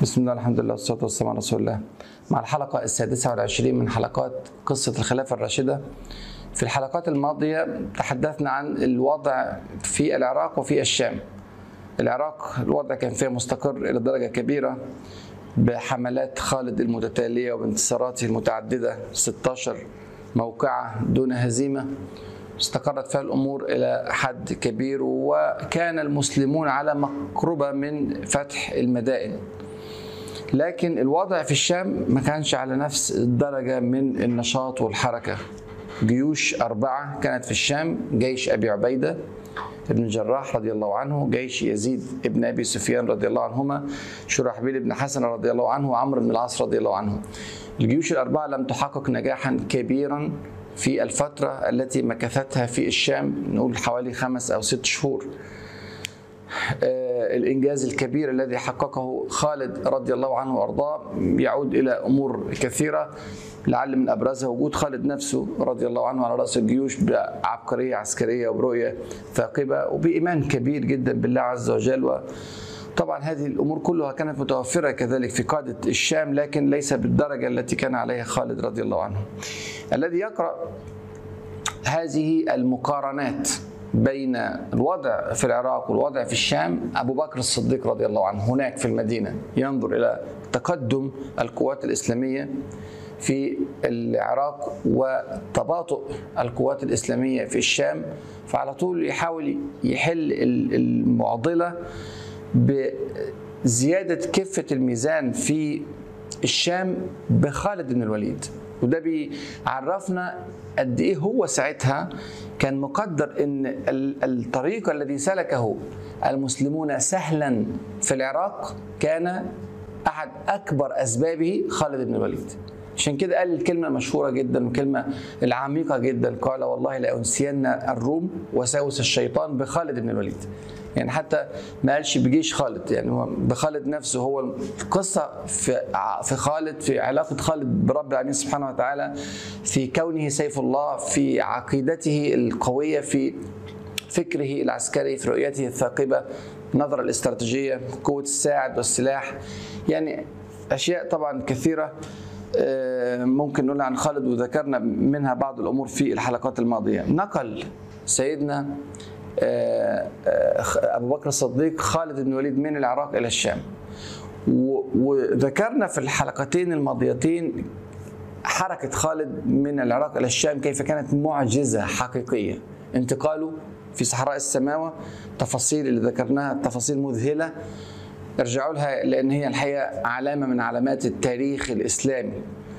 بسم الله الحمد لله والصلاة والسلام على رسول الله مع الحلقة السادسة والعشرين من حلقات قصة الخلافة الراشدة في الحلقات الماضية تحدثنا عن الوضع في العراق وفي الشام العراق الوضع كان فيها مستقر إلى درجة كبيرة بحملات خالد المتتالية وبانتصاراته المتعددة 16 موقعة دون هزيمة استقرت فيها الامور الى حد كبير وكان المسلمون على مقربه من فتح المدائن لكن الوضع في الشام ما كانش على نفس الدرجه من النشاط والحركه جيوش اربعه كانت في الشام جيش ابي عبيده ابن الجراح رضي الله عنه جيش يزيد ابن ابي سفيان رضي الله عنهما شرحبيل بن حسن رضي الله عنه وعمرو بن العاص رضي الله عنه الجيوش الاربعه لم تحقق نجاحا كبيرا في الفترة التي مكثتها في الشام نقول حوالي خمس أو ست شهور الإنجاز الكبير الذي حققه خالد رضي الله عنه وأرضاه يعود إلى أمور كثيرة لعل من أبرزها وجود خالد نفسه رضي الله عنه على رأس الجيوش بعبقرية عسكرية وبرؤية ثاقبة وبإيمان كبير جدا بالله عز وجل و طبعا هذه الامور كلها كانت متوفره كذلك في قاده الشام لكن ليس بالدرجه التي كان عليها خالد رضي الله عنه. الذي يقرا هذه المقارنات بين الوضع في العراق والوضع في الشام ابو بكر الصديق رضي الله عنه هناك في المدينه ينظر الى تقدم القوات الاسلاميه في العراق وتباطؤ القوات الاسلاميه في الشام فعلى طول يحاول يحل المعضله بزيادة كفة الميزان في الشام بخالد بن الوليد وده بيعرفنا قد ايه هو ساعتها كان مقدر ان الطريق الذي سلكه المسلمون سهلا في العراق كان احد اكبر اسبابه خالد بن الوليد عشان كده قال الكلمة المشهورة جدا والكلمة العميقة جدا قال والله لأنسين الروم وساوس الشيطان بخالد بن الوليد يعني حتى ما قالش بجيش خالد يعني هو بخالد نفسه هو القصة في في خالد في علاقة خالد برب العالمين سبحانه وتعالى في كونه سيف الله في عقيدته القوية في فكره العسكري في رؤيته الثاقبة النظرة الاستراتيجية قوة الساعد والسلاح يعني أشياء طبعا كثيرة ممكن نقول عن خالد وذكرنا منها بعض الامور في الحلقات الماضيه نقل سيدنا ابو بكر الصديق خالد بن الوليد من العراق الى الشام وذكرنا في الحلقتين الماضيتين حركه خالد من العراق الى الشام كيف كانت معجزه حقيقيه انتقاله في صحراء السماوه تفاصيل اللي ذكرناها تفاصيل مذهله ارجعوا لها لان هي الحقيقه علامه من علامات التاريخ الاسلامي.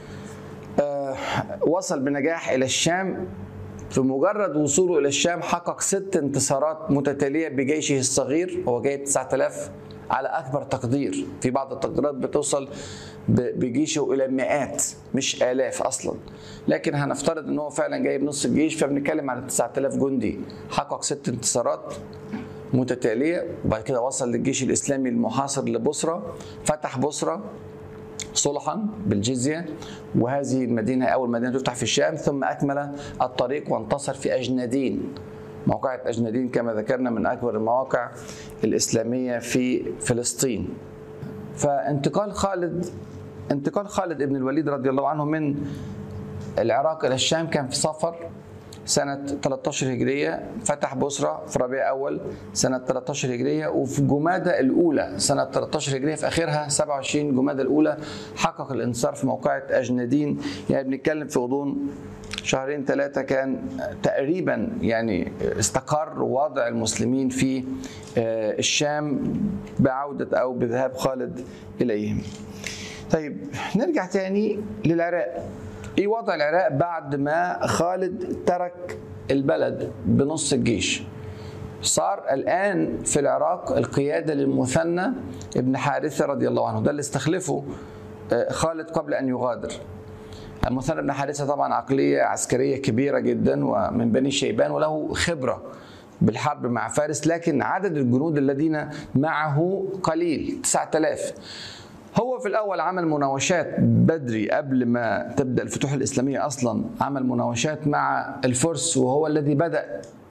أه وصل بنجاح الى الشام في مجرد وصوله الى الشام حقق ست انتصارات متتاليه بجيشه الصغير هو جايب 9000 على اكبر تقدير في بعض التقديرات بتوصل بجيشه الى مئات مش الاف اصلا لكن هنفترض ان هو فعلا جايب نص الجيش فبنتكلم على 9000 جندي حقق ست انتصارات متتاليه وبعد كده وصل للجيش الاسلامي المحاصر لبصره فتح بصره صلحا بالجزيه وهذه المدينه اول مدينه تفتح في الشام ثم اكمل الطريق وانتصر في اجنادين موقعة أجنادين كما ذكرنا من أكبر المواقع الإسلامية في فلسطين فانتقال خالد انتقال خالد بن الوليد رضي الله عنه من العراق إلى الشام كان في صفر سنة 13 هجرية فتح بصرة في ربيع أول سنة 13 هجرية وفي جمادة الأولى سنة 13 هجرية في آخرها 27 جمادة الأولى حقق الانتصار في موقعة أجنادين يعني بنتكلم في غضون شهرين ثلاثة كان تقريبا يعني استقر وضع المسلمين في الشام بعودة أو بذهاب خالد إليهم طيب نرجع تاني للعراق ايه وضع العراق بعد ما خالد ترك البلد بنص الجيش صار الان في العراق القياده للمثنى ابن حارثه رضي الله عنه ده اللي استخلفه خالد قبل ان يغادر المثنى بن حارثه طبعا عقليه عسكريه كبيره جدا ومن بني شيبان وله خبره بالحرب مع فارس لكن عدد الجنود الذين معه قليل 9000 هو في الاول عمل مناوشات بدري قبل ما تبدا الفتوح الاسلاميه اصلا عمل مناوشات مع الفرس وهو الذي بدا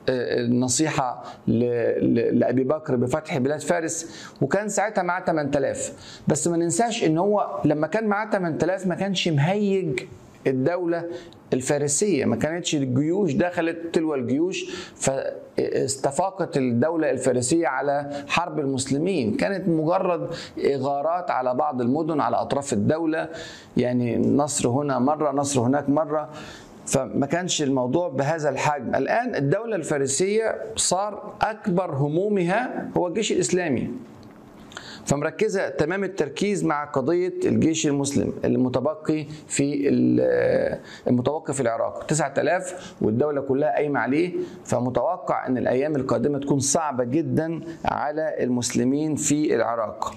النصيحة لأبي بكر بفتح بلاد فارس وكان ساعتها معاه 8000 بس ما ننساش ان هو لما كان معاه 8000 ما كانش مهيج الدولة الفارسية ما كانتش الجيوش دخلت تلو الجيوش فاستفاقت الدولة الفارسية على حرب المسلمين كانت مجرد إغارات على بعض المدن على أطراف الدولة يعني نصر هنا مرة نصر هناك مرة فما كانش الموضوع بهذا الحجم الآن الدولة الفارسية صار أكبر همومها هو الجيش الإسلامي فمركزة تمام التركيز مع قضية الجيش المسلم المتبقي في المتوقف في العراق 9000 والدولة كلها قايمة عليه فمتوقع أن الأيام القادمة تكون صعبة جدا على المسلمين في العراق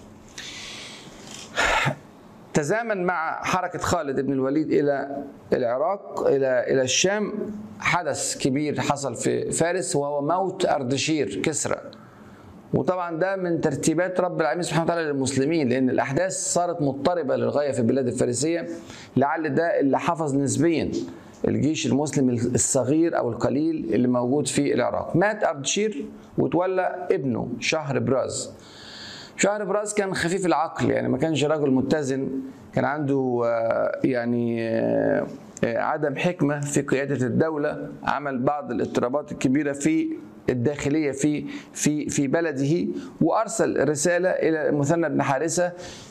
تزامن مع حركة خالد بن الوليد إلى العراق إلى إلى الشام حدث كبير حصل في فارس وهو موت أردشير كسرى وطبعا ده من ترتيبات رب العالمين سبحانه وتعالى للمسلمين لان الاحداث صارت مضطربه للغايه في البلاد الفارسيه لعل ده اللي حفظ نسبيا الجيش المسلم الصغير او القليل اللي موجود في العراق مات اردشير وتولى ابنه شهر براز شهر براز كان خفيف العقل يعني ما كانش راجل متزن كان عنده يعني عدم حكمه في قياده الدوله عمل بعض الاضطرابات الكبيره في الداخليه في في في بلده وارسل رساله الى المثنى بن حارثه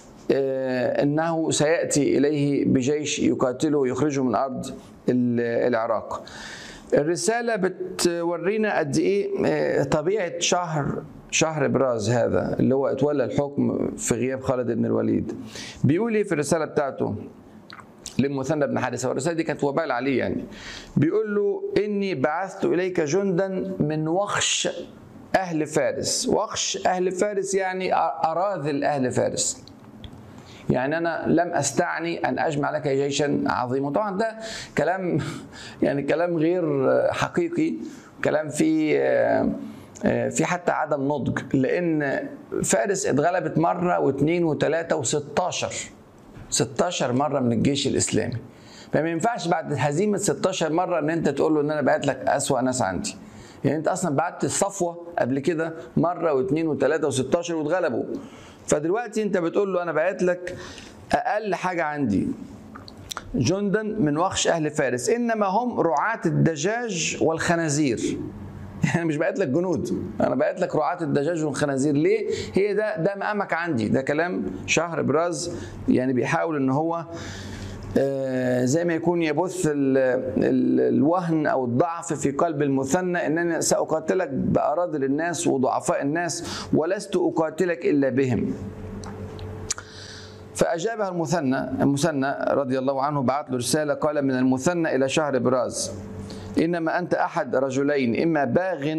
انه سياتي اليه بجيش يقاتله ويخرجه من ارض العراق. الرساله بتورينا قد ايه طبيعه شهر شهر براز هذا اللي هو اتولى الحكم في غياب خالد بن الوليد. بيقول ايه في الرساله بتاعته؟ للمثنى بن حارثه والرساله دي كانت وبال عليه يعني بيقول له اني بعثت اليك جندا من وخش اهل فارس وخش اهل فارس يعني اراذل اهل فارس يعني انا لم استعني ان اجمع لك جيشا عظيما طبعا ده كلام يعني كلام غير حقيقي كلام فيه في حتى عدم نضج لان فارس اتغلبت مره واثنين وثلاثه و16 16 مره من الجيش الاسلامي فما ينفعش بعد هزيمه 16 مره ان انت تقول له ان انا بعت لك اسوا ناس عندي يعني انت اصلا بعت الصفوه قبل كده مره واثنين وثلاثه و16 واتغلبوا فدلوقتي انت بتقول له انا بعت لك اقل حاجه عندي جندا من وخش اهل فارس انما هم رعاة الدجاج والخنازير يعني مش بعت لك جنود انا بعت لك رعاة الدجاج والخنازير ليه هي ده ده مقامك عندي ده كلام شهر براز يعني بيحاول ان هو زي ما يكون يبث ال ال الوهن او الضعف في قلب المثنى انني ساقاتلك باراذل الناس وضعفاء الناس ولست اقاتلك الا بهم فاجابها المثنى المثنى رضي الله عنه بعت له رساله قال من المثنى الى شهر براز انما انت احد رجلين اما باغ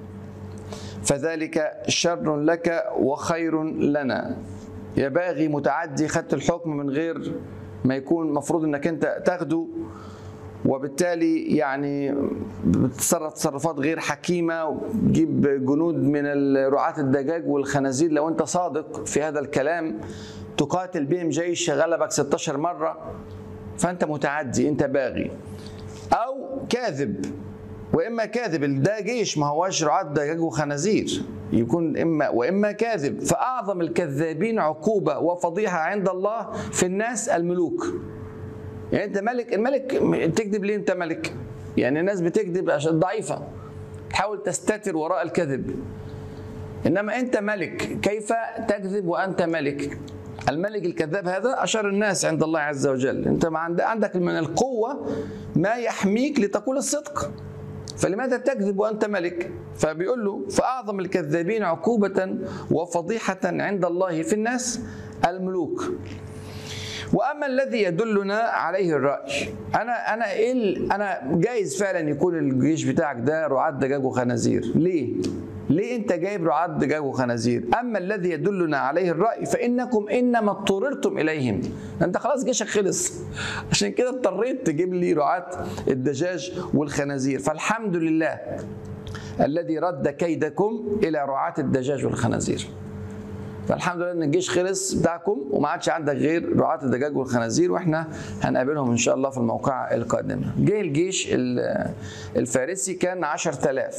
فذلك شر لك وخير لنا يا باغي متعدي خدت الحكم من غير ما يكون مفروض انك انت تاخده وبالتالي يعني بتتصرف تصرفات غير حكيمه وتجيب جنود من رعاة الدجاج والخنازير لو انت صادق في هذا الكلام تقاتل بهم جيش غلبك 16 مره فانت متعدي انت باغي او كاذب واما كاذب ده جيش ما هواش رعاة دجاج وخنازير يكون اما واما كاذب فاعظم الكذابين عقوبه وفضيحه عند الله في الناس الملوك يعني انت ملك الملك تكذب ليه انت ملك يعني الناس بتكذب عشان ضعيفه تحاول تستتر وراء الكذب انما انت ملك كيف تكذب وانت ملك الملك الكذاب هذا أشر الناس عند الله عز وجل أنت عندك من القوة ما يحميك لتقول الصدق فلماذا تكذب وأنت ملك فبيقول له فأعظم الكذابين عقوبة وفضيحة عند الله في الناس الملوك واما الذي يدلنا عليه الراي انا انا ايه انا جايز فعلا يكون الجيش بتاعك ده رعاة دجاج وخنازير ليه ليه انت جايب رعاة دجاج وخنازير اما الذي يدلنا عليه الراي فانكم انما اضطررتم اليهم انت خلاص جيشك خلص عشان كده اضطريت تجيب لي رعاة الدجاج والخنازير فالحمد لله الذي رد كيدكم الى رعاة الدجاج والخنازير فالحمد لله ان الجيش خلص بتاعكم وما عادش عندك غير رعاة الدجاج والخنازير واحنا هنقابلهم ان شاء الله في الموقعة القادمة. جه الجيش الفارسي كان 10000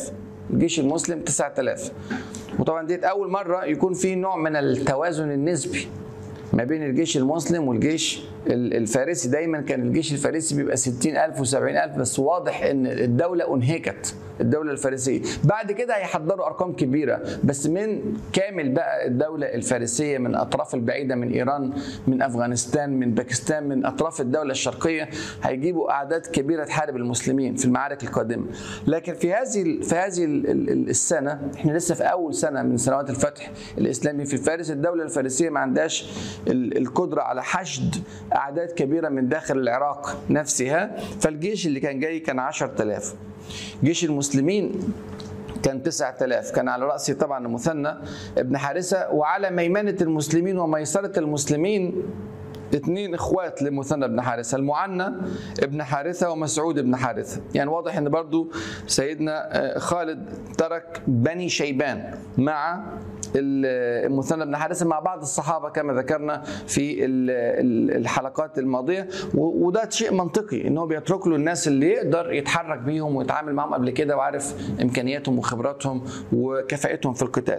الجيش المسلم 9000 وطبعا ديت اول مره يكون في نوع من التوازن النسبي ما بين الجيش المسلم والجيش الفارسي دايما كان الجيش الفارسي بيبقى 60000 و70000 بس واضح ان الدوله انهكت الدوله الفارسيه بعد كده هيحضروا ارقام كبيره بس من كامل بقى الدوله الفارسيه من اطراف البعيده من ايران من افغانستان من باكستان من اطراف الدوله الشرقيه هيجيبوا اعداد كبيره تحارب المسلمين في المعارك القادمه لكن في هذه في هذه السنه احنا لسه في اول سنه من سنوات الفتح الاسلامي في فارس الدوله الفارسيه ما عندهاش القدره على حشد اعداد كبيره من داخل العراق نفسها فالجيش اللي كان جاي كان 10000 جيش المسلمين كان 9000 كان على رأسه طبعا مثنى ابن حارثة وعلى ميمنة المسلمين وميسرة المسلمين اثنين اخوات لمثنى بن حارثه المعنى ابن حارثه ومسعود بن حارثه يعني واضح ان برضو سيدنا آه، خالد ترك بني شيبان مع المثنى بن حارثه مع بعض الصحابه كما ذكرنا في الحلقات الماضيه وده شيء منطقي ان هو بيترك له الناس اللي يقدر يتحرك بيهم ويتعامل معهم قبل كده وعارف امكانياتهم وخبراتهم وكفاءتهم في القتال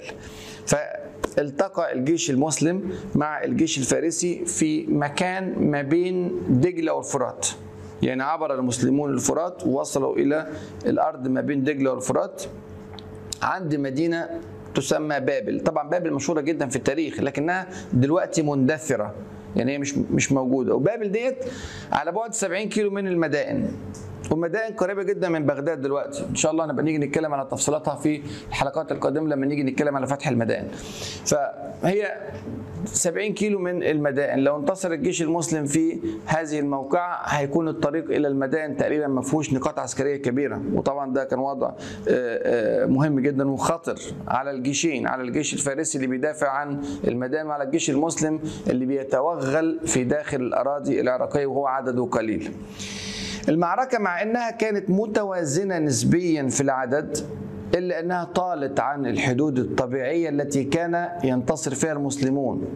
فالتقى الجيش المسلم مع الجيش الفارسي في مكان ما بين دجله والفرات يعني عبر المسلمون الفرات ووصلوا الى الارض ما بين دجله والفرات عند مدينه تسمى بابل طبعا بابل مشهوره جدا في التاريخ لكنها دلوقتي مندثره يعني هي مش مش موجوده وبابل ديت على بعد 70 كيلو من المدائن والمدائن قريبه جدا من بغداد دلوقتي ان شاء الله نبقى نيجي نتكلم على تفصيلاتها في الحلقات القادمه لما نيجي نتكلم على فتح المدائن فهي 70 كيلو من المدائن لو انتصر الجيش المسلم في هذه الموقعة هيكون الطريق إلى المدائن تقريبا ما فيهوش نقاط عسكرية كبيرة وطبعا ده كان وضع آه، آه، مهم جدا وخطر على الجيشين على الجيش الفارسي اللي بيدافع عن المدائن وعلى الجيش المسلم اللي بيتوغل في داخل الأراضي العراقية وهو عدده قليل المعركة مع أنها كانت متوازنة نسبيا في العدد إلا أنها طالت عن الحدود الطبيعية التي كان ينتصر فيها المسلمون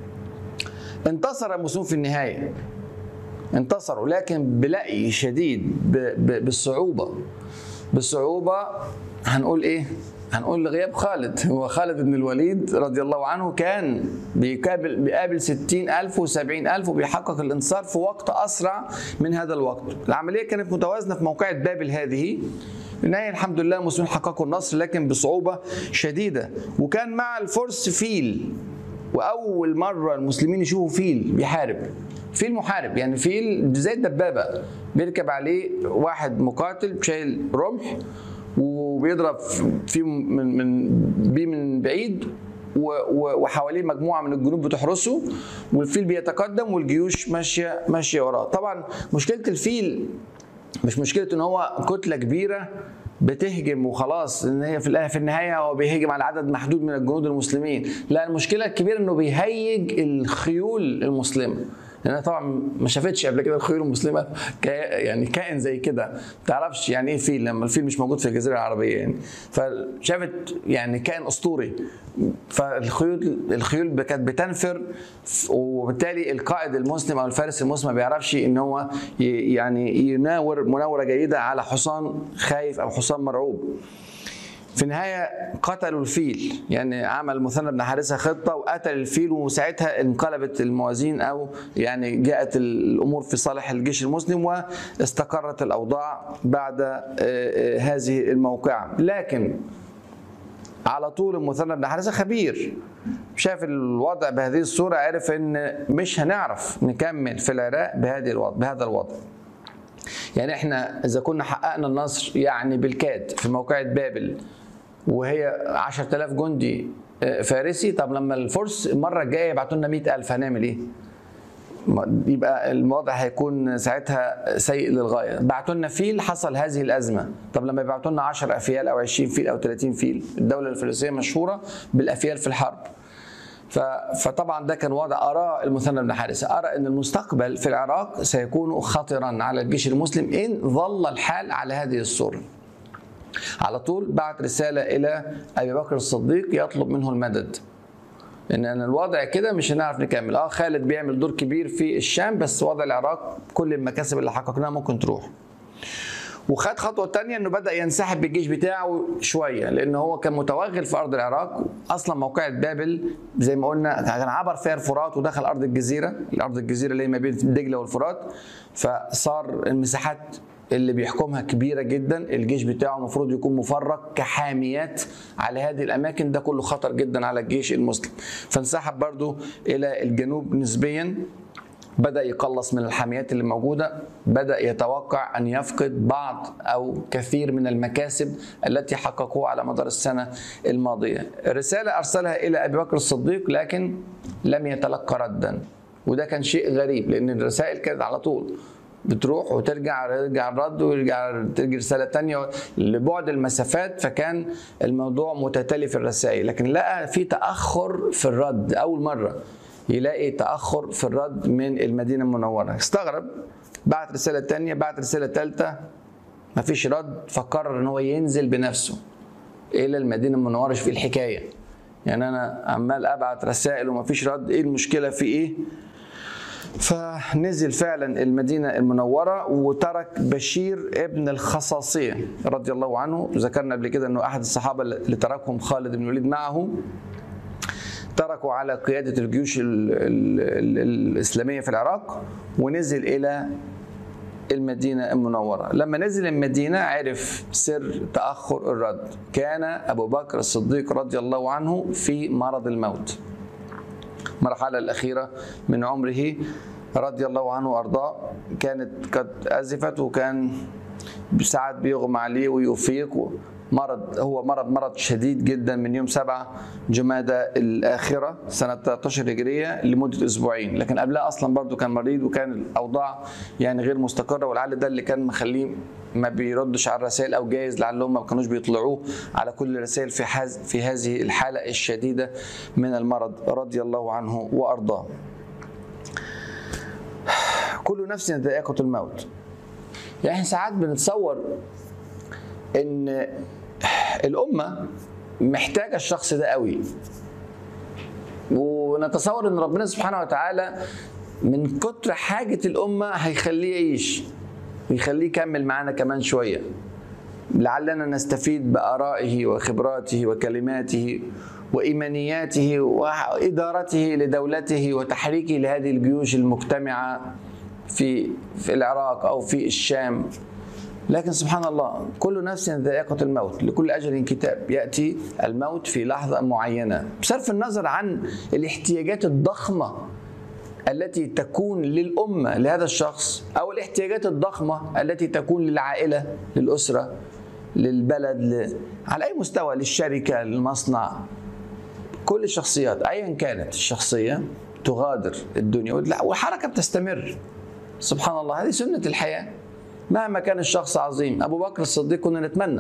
انتصر المسلمون في النهاية انتصروا لكن بلأي شديد بالصعوبة بالصعوبة هنقول إيه هنقول لغياب خالد هو خالد بن الوليد رضي الله عنه كان بيقابل بيقابل 60 ألف و70 ألف وبيحقق الانتصار في وقت أسرع من هذا الوقت العملية كانت متوازنة في موقعة بابل هذه في النهايه الحمد لله المسلمين حققوا النصر لكن بصعوبه شديده وكان مع الفرس فيل واول مره المسلمين يشوفوا فيل بيحارب فيل محارب يعني فيل زي الدبابه بيركب عليه واحد مقاتل شايل رمح وبيضرب فيه من من بيه من بعيد وحواليه مجموعه من الجنود بتحرسه والفيل بيتقدم والجيوش ماشيه ماشيه وراه طبعا مشكله الفيل مش مشكله ان هو كتله كبيره بتهجم وخلاص ان هي في في النهايه هو بيهجم على عدد محدود من الجنود المسلمين لا المشكله الكبيره انه بيهيج الخيول المسلمه لانها طبعا ما شافتش قبل كده الخيول المسلمه يعني كائن زي كده ما تعرفش يعني ايه فيل لما الفيل مش موجود في الجزيره العربيه يعني فشافت يعني كائن اسطوري فالخيول الخيول كانت بتنفر وبالتالي القائد المسلم او الفارس المسلم ما بيعرفش ان هو يعني يناور مناوره جيده على حصان خايف او حصان مرعوب في النهاية قتلوا الفيل يعني عمل مثنى بن حارثة خطة وقتل الفيل وساعتها انقلبت الموازين أو يعني جاءت الأمور في صالح الجيش المسلم واستقرت الأوضاع بعد آه، آه، هذه الموقعة لكن على طول المثنى بن حارثة خبير شاف الوضع بهذه الصورة عرف ان مش هنعرف نكمل في العراق بهذه الوضع بهذا الوضع يعني احنا اذا كنا حققنا النصر يعني بالكاد في موقعة بابل وهي 10000 جندي آه، فارسي طب لما الفرس المره الجايه يبعتوا لنا 100000 هنعمل ايه؟ يبقى الوضع هيكون ساعتها سيء للغايه بعتوا لنا فيل حصل هذه الازمه طب لما يبعتوا لنا 10 افيال او 20 فيل او 30 فيل الدوله الفارسيه مشهوره بالافيال في الحرب فطبعا ده كان وضع ارى المثنى بن حارثه ارى ان المستقبل في العراق سيكون خطرا على الجيش المسلم ان ظل الحال على هذه الصوره على طول بعت رسالة إلى أبي بكر الصديق يطلب منه المدد ان الوضع كده مش هنعرف نكمل اه خالد بيعمل دور كبير في الشام بس وضع العراق كل المكاسب اللي حققناها ممكن تروح وخد خطوه تانية انه بدا ينسحب بالجيش بتاعه شويه لان هو كان متوغل في ارض العراق اصلا موقعة بابل زي ما قلنا كان عبر فيها الفرات ودخل ارض الجزيره الارض الجزيره اللي هي ما بين دجله والفرات فصار المساحات اللي بيحكمها كبيره جدا الجيش بتاعه المفروض يكون مفرق كحاميات على هذه الاماكن ده كله خطر جدا على الجيش المسلم فانسحب برضو الى الجنوب نسبيا بدا يقلص من الحاميات اللي موجوده بدا يتوقع ان يفقد بعض او كثير من المكاسب التي حققوها على مدار السنه الماضيه رساله ارسلها الى ابي بكر الصديق لكن لم يتلقى ردا وده كان شيء غريب لان الرسائل كانت على طول بتروح وترجع يرجع الرد ويرجع ترجع رساله تانية لبعد المسافات فكان الموضوع متتالي في الرسائل لكن لقى في تاخر في الرد اول مره يلاقي تاخر في الرد من المدينه المنوره استغرب بعت رساله تانية بعت رساله ثالثه مفيش رد فقرر ان هو ينزل بنفسه الى المدينه المنوره شوف الحكايه يعني انا عمال ابعت رسائل ومفيش رد ايه المشكله في ايه فنزل فعلا المدينة المنورة وترك بشير ابن الخصاصية رضي الله عنه ذكرنا قبل كده أنه أحد الصحابة اللي تركهم خالد بن الوليد معه تركوا على قيادة الجيوش ال ال ال الإسلامية في العراق ونزل إلى المدينة المنورة لما نزل المدينة عرف سر تأخر الرد كان أبو بكر الصديق رضي الله عنه في مرض الموت المرحلة الأخيرة من عمره رضي الله عنه وأرضاه كانت قد أزفت وكان ساعات بيغمى عليه ويفيق مرض هو مرض مرض شديد جدا من يوم 7 جمادى الآخرة سنة 13 هجرية لمدة أسبوعين لكن قبلها أصلا برضه كان مريض وكان الأوضاع يعني غير مستقرة ولعل ده اللي كان مخليه ما بيردش على الرسائل او جايز لعلهم ما كانوش بيطلعوه على كل الرسائل في حز في هذه الحاله الشديده من المرض رضي الله عنه وارضاه. كل نفس ذائقه الموت. يعني ساعات بنتصور ان الامه محتاجه الشخص ده قوي ونتصور ان ربنا سبحانه وتعالى من كتر حاجه الامه هيخليه يعيش ويخليه يكمل معانا كمان شويه لعلنا نستفيد بارائه وخبراته وكلماته وايمانياته وادارته لدولته وتحريكه لهذه الجيوش المجتمعه في في العراق او في الشام لكن سبحان الله كل نفس ذائقة الموت لكل أجل كتاب يأتي الموت في لحظة معينة بصرف النظر عن الاحتياجات الضخمة التي تكون للأمة لهذا الشخص أو الاحتياجات الضخمة التي تكون للعائلة للأسرة للبلد ل... على أي مستوى للشركة للمصنع كل الشخصيات أيا كانت الشخصية تغادر الدنيا والحركة بتستمر سبحان الله هذه سنة الحياة مهما كان الشخص عظيم أبو بكر الصديق كنا نتمنى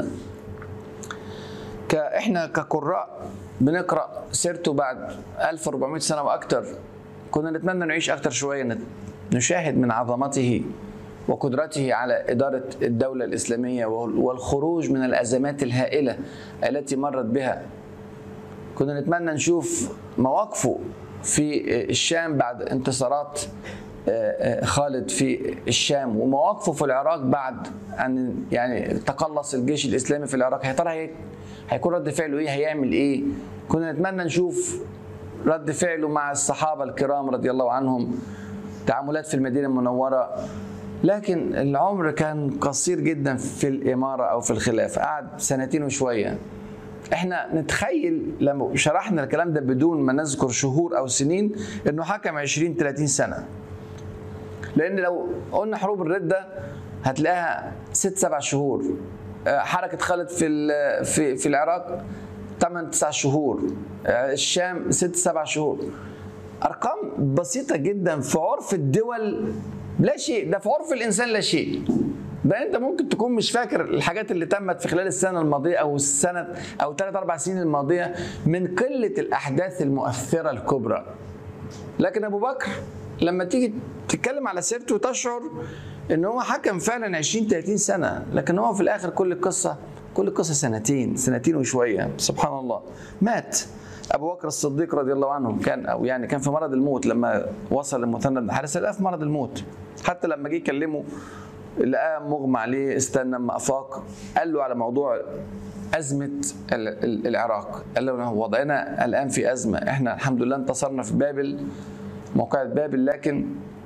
احنا كقراء بنقرا سيرته بعد 1400 سنه واكثر كنا نتمنى نعيش اكثر شويه نشاهد من عظمته وقدرته على اداره الدوله الاسلاميه والخروج من الازمات الهائله التي مرت بها كنا نتمنى نشوف مواقفه في الشام بعد انتصارات خالد في الشام ومواقفه في العراق بعد ان يعني تقلص الجيش الاسلامي في العراق يا ترى هيكون رد فعله ايه هيعمل ايه كنا نتمنى نشوف رد فعله مع الصحابه الكرام رضي الله عنهم تعاملات في المدينه المنوره لكن العمر كان قصير جدا في الاماره او في الخلافه قعد سنتين وشويه احنا نتخيل لما شرحنا الكلام ده بدون ما نذكر شهور او سنين انه حكم 20 30 سنه لان لو قلنا حروب الرده هتلاقيها ست سبع شهور حركه خالد في في في العراق 8 9 شهور الشام 6 7 شهور ارقام بسيطه جدا في عرف الدول لا شيء ده في عرف الانسان لا شيء ده انت ممكن تكون مش فاكر الحاجات اللي تمت في خلال السنه الماضيه او السنه او ثلاث اربع سنين الماضيه من قله الاحداث المؤثره الكبرى لكن ابو بكر لما تيجي تتكلم على سيرته تشعر ان هو حكم فعلا 20 30 سنه لكن هو في الاخر كل القصه كل القصه سنتين سنتين وشويه سبحان الله مات ابو بكر الصديق رضي الله عنه كان او يعني كان في مرض الموت لما وصل للمثنى بن حارثه لقاه في مرض الموت حتى لما جه يكلمه لقاه مغمى عليه استنى اما افاق قال له على موضوع أزمة العراق قال له وضعنا الآن في أزمة احنا الحمد لله انتصرنا في بابل موقعة بابل لكن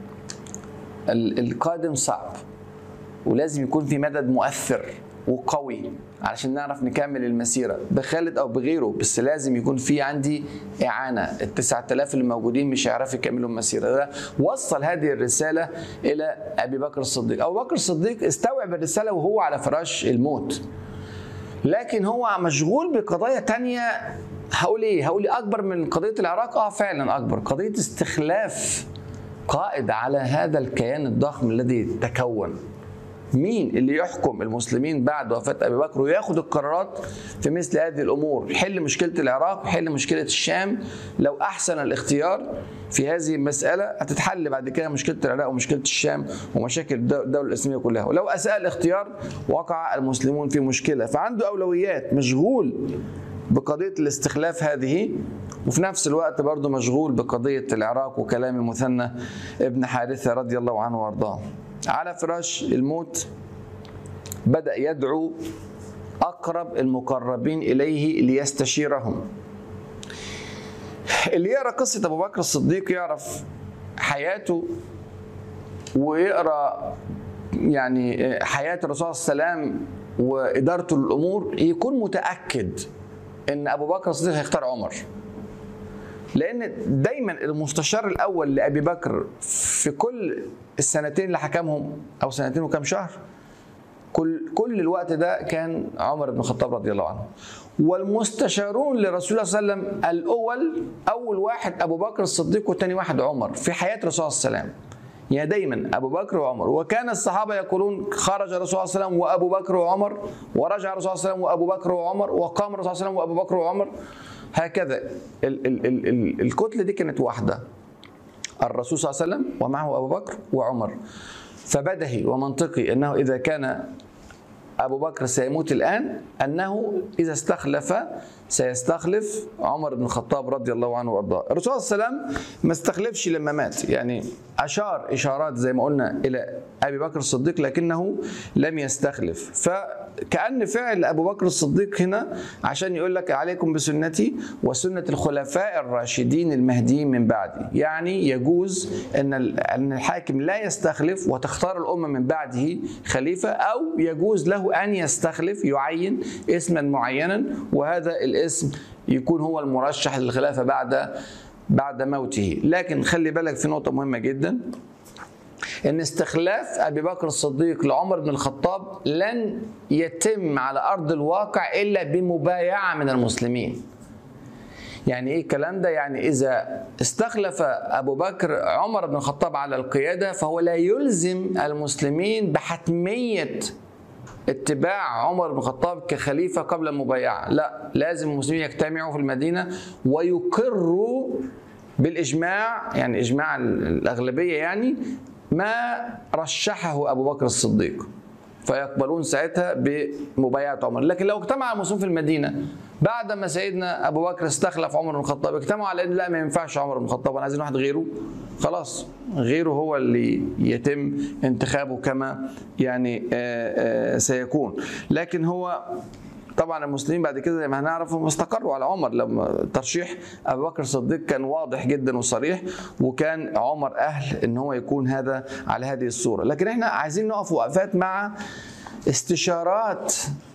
القادم صعب ولازم يكون في مدد مؤثر وقوي علشان نعرف نكمل المسيره بخالد او بغيره بس لازم يكون في عندي اعانه ال 9000 اللي موجودين مش هيعرفوا يكملوا المسيره ده وصل هذه الرساله الى ابي بكر الصديق ابو بكر الصديق استوعب الرساله وهو على فراش الموت لكن هو مشغول بقضايا تانية هقول ايه هقول اكبر من قضيه العراق اه فعلا اكبر قضيه استخلاف قائد على هذا الكيان الضخم الذي تكون مين اللي يحكم المسلمين بعد وفاة أبي بكر وياخد القرارات في مثل هذه الأمور حل مشكلة العراق حل مشكلة الشام لو أحسن الاختيار في هذه المسألة هتتحل بعد كده مشكلة العراق ومشكلة الشام ومشاكل الدولة الإسلامية كلها ولو أساء الاختيار وقع المسلمون في مشكلة فعنده أولويات مشغول بقضية الاستخلاف هذه وفي نفس الوقت برضه مشغول بقضية العراق وكلام المثنى ابن حارثة رضي الله عنه وارضاه على فراش الموت بدأ يدعو أقرب المقربين إليه ليستشيرهم اللي يقرأ قصة أبو بكر الصديق يعرف حياته ويقرأ يعني حياة الرسول صلى الله عليه وسلم وإدارته للأمور يكون متأكد إن أبو بكر الصديق هيختار عمر لان دايما المستشار الاول لابي بكر في كل السنتين اللي حكمهم او سنتين وكام شهر كل كل الوقت ده كان عمر بن الخطاب رضي الله عنه والمستشارون لرسول الله صلى الله عليه وسلم الاول اول واحد ابو بكر الصديق وثاني واحد عمر في حياه الرسول صلى الله عليه وسلم يعني دايما ابو بكر وعمر وكان الصحابه يقولون خرج الرسول صلى الله عليه وسلم وابو بكر وعمر ورجع الرسول صلى الله عليه وسلم وابو بكر وعمر وقام الرسول صلى الله عليه وسلم وابو بكر وعمر هكذا ال ال ال ال الكتله دي كانت واحده الرسول صلى الله عليه وسلم ومعه ابو بكر وعمر فبدهي ومنطقي انه اذا كان ابو بكر سيموت الان انه اذا استخلف سيستخلف عمر بن الخطاب رضي الله عنه وارضاه الرسول صلى الله عليه وسلم ما استخلفش لما مات يعني اشار اشارات زي ما قلنا الى ابي بكر الصديق لكنه لم يستخلف فكأن فعل ابو بكر الصديق هنا عشان يقول لك عليكم بسنتي وسنه الخلفاء الراشدين المهديين من بعدي يعني يجوز ان ان الحاكم لا يستخلف وتختار الامه من بعده خليفه او يجوز له ان يستخلف يعين اسما معينا وهذا الاسم يكون هو المرشح للخلافه بعد بعد موته لكن خلي بالك في نقطه مهمه جدا ان استخلاف ابي بكر الصديق لعمر بن الخطاب لن يتم على ارض الواقع الا بمبايعه من المسلمين يعني ايه الكلام ده يعني اذا استخلف ابو بكر عمر بن الخطاب على القياده فهو لا يلزم المسلمين بحتميه اتباع عمر بن الخطاب كخليفة قبل المبايعة لا لازم المسلمين يجتمعوا في المدينة ويقروا بالإجماع يعني إجماع الأغلبية يعني ما رشحه أبو بكر الصديق فيقبلون ساعتها بمبايعة عمر لكن لو اجتمع المسلمون في المدينة بعد ما سيدنا أبو بكر استخلف عمر بن الخطاب اجتمعوا على أن لا ما ينفعش عمر بن الخطاب أنا عايزين واحد غيره خلاص غيره هو اللي يتم انتخابه كما يعني آآ آآ سيكون لكن هو طبعا المسلمين بعد كده زي ما هنعرف هم استقروا على عمر لما ترشيح ابو بكر الصديق كان واضح جدا وصريح وكان عمر اهل ان هو يكون هذا على هذه الصوره لكن احنا عايزين نقف وقفات مع استشارات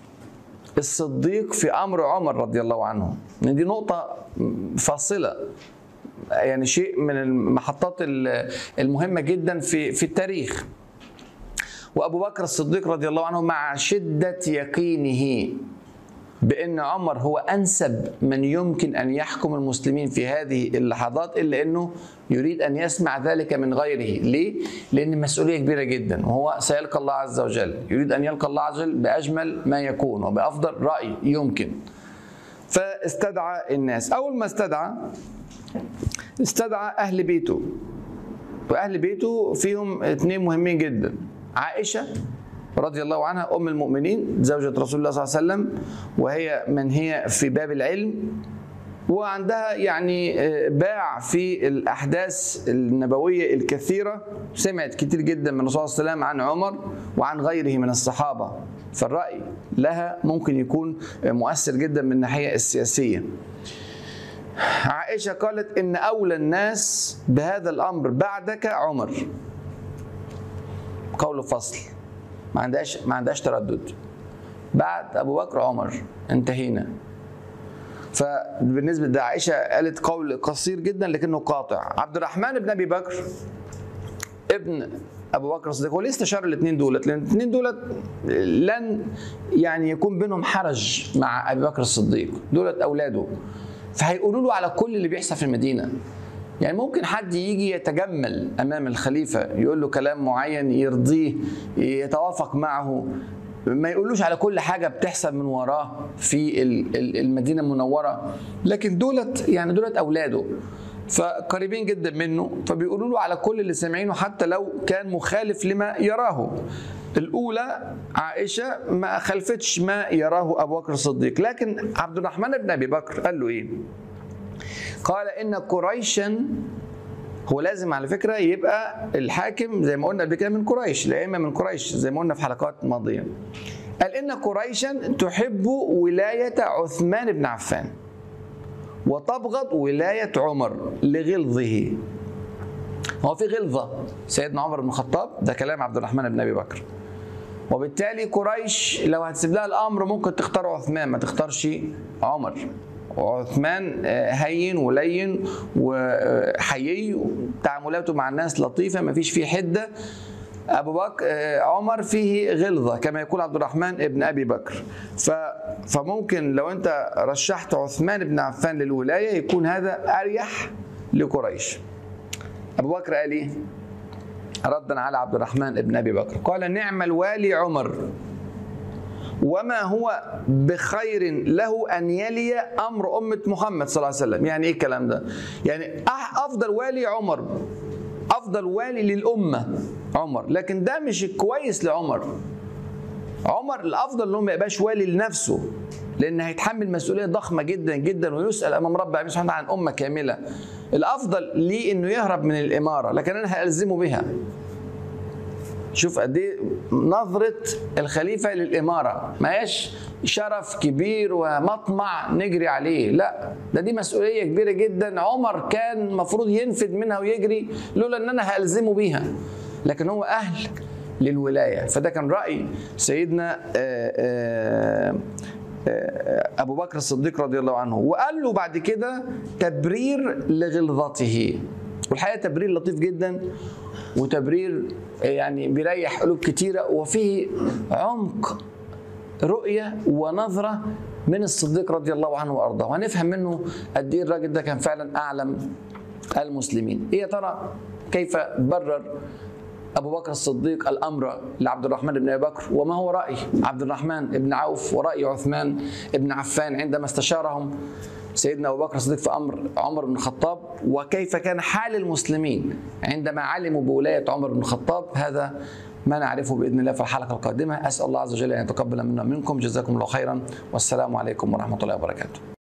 الصديق في امر عمر رضي الله عنه دي نقطه فاصله يعني شيء من المحطات المهمه جدا في في التاريخ وابو بكر الصديق رضي الله عنه مع شده يقينه بان عمر هو انسب من يمكن ان يحكم المسلمين في هذه اللحظات الا انه يريد ان يسمع ذلك من غيره، ليه؟ لان مسؤوليه كبيره جدا وهو سيلقى الله عز وجل، يريد ان يلقى الله عز وجل باجمل ما يكون وبافضل راي يمكن. فاستدعى الناس، اول ما استدعى استدعى اهل بيته واهل بيته فيهم اثنين مهمين جدا عائشه رضي الله عنها ام المؤمنين زوجة رسول الله صلى الله عليه وسلم وهي من هي في باب العلم وعندها يعني آه، باع في الاحداث النبويه الكثيره سمعت كتير جدا من الرسول صلى الله عليه وسلم عن عمر وعن غيره من الصحابه فالراي لها ممكن يكون مؤثر جدا من الناحيه السياسيه عائشه قالت ان اولى الناس بهذا الامر بعدك عمر قول فصل ما عندهاش ما عندهاش تردد بعد ابو بكر عمر انتهينا فبالنسبه ده عائشه قالت قول قصير جدا لكنه قاطع عبد الرحمن بن ابي بكر ابن ابو بكر الصديق هو ليه استشار الاثنين دولت لان الاثنين دولت لن يعني يكون بينهم حرج مع ابي بكر الصديق دولت اولاده فهيقولوا له على كل اللي بيحصل في المدينه يعني ممكن حد يجي يتجمل امام الخليفه يقول له كلام معين يرضيه يتوافق معه ما يقولوش على كل حاجه بتحصل من وراه في ال- ال- المدينه المنوره لكن دولت يعني دولت اولاده فقريبين جدا منه فبيقولوا له على كل اللي سامعينه حتى لو كان مخالف لما يراه الأولى عائشة ما خلفتش ما يراه أبو بكر الصديق لكن عبد الرحمن بن أبي بكر قال له إيه قال إن قريشا هو لازم على فكرة يبقى الحاكم زي ما قلنا قبل كده من قريش الأئمة من قريش زي ما قلنا في حلقات ماضية قال إن قريشا تحب ولاية عثمان بن عفان وتبغض ولاية عمر لغلظه هو في غلظة سيدنا عمر بن الخطاب ده كلام عبد الرحمن بن أبي بكر وبالتالي قريش لو هتسيب لها الأمر ممكن تختار عثمان ما تختارش عمر وعثمان آه، هين ولين وحيي تعاملاته مع الناس لطيفة ما فيش فيه حدة أبو بكر آه، عمر فيه غلظة كما يقول عبد الرحمن ابن أبي بكر ف فممكن لو أنت رشحت عثمان بن عفان للولاية يكون هذا أريح لقريش أبو بكر قال إيه؟ ردا على عبد الرحمن بن أبي بكر قال نعم الوالي عمر وما هو بخير له ان يلي امر امه محمد صلى الله عليه وسلم يعني ايه الكلام ده يعني أح- افضل والي عمر افضل والي للامه عمر لكن ده مش كويس لعمر عمر الافضل انه ما يبقاش والي لنفسه لان هيتحمل مسؤوليه ضخمه جدا جدا ويسال امام رب العالمين سبحانه وتعالى عن امه كامله الافضل ليه انه يهرب من الاماره لكن انا هالزمه بها شوف قد ايه نظره الخليفه للاماره ما هياش شرف كبير ومطمع نجري عليه لا ده دي مسؤوليه كبيره جدا عمر كان المفروض ينفد منها ويجري لولا ان انا هالزمه بيها لكن هو اهل للولايه فده كان راي سيدنا آه، آه، آه، ابو بكر الصديق رضي الله عنه وقال له بعد كده تبرير لغلظته والحقيقه تبرير لطيف جدا وتبرير يعني بيريح قلوب كتيره وفيه عمق رؤيه ونظره من الصديق رضي الله عنه وارضاه وهنفهم منه قد ايه الراجل ده كان فعلا اعلم المسلمين ايه يا ترى كيف برر ابو بكر الصديق الامر لعبد الرحمن بن ابي بكر وما هو راي عبد الرحمن بن عوف وراي عثمان بن عفان عندما استشارهم سيدنا ابو بكر الصديق في امر عمر بن الخطاب وكيف كان حال المسلمين عندما علموا بولايه عمر بن الخطاب هذا ما نعرفه باذن الله في الحلقه القادمه اسال الله عز وجل ان يتقبل منا ومنكم جزاكم الله خيرا والسلام عليكم ورحمه الله وبركاته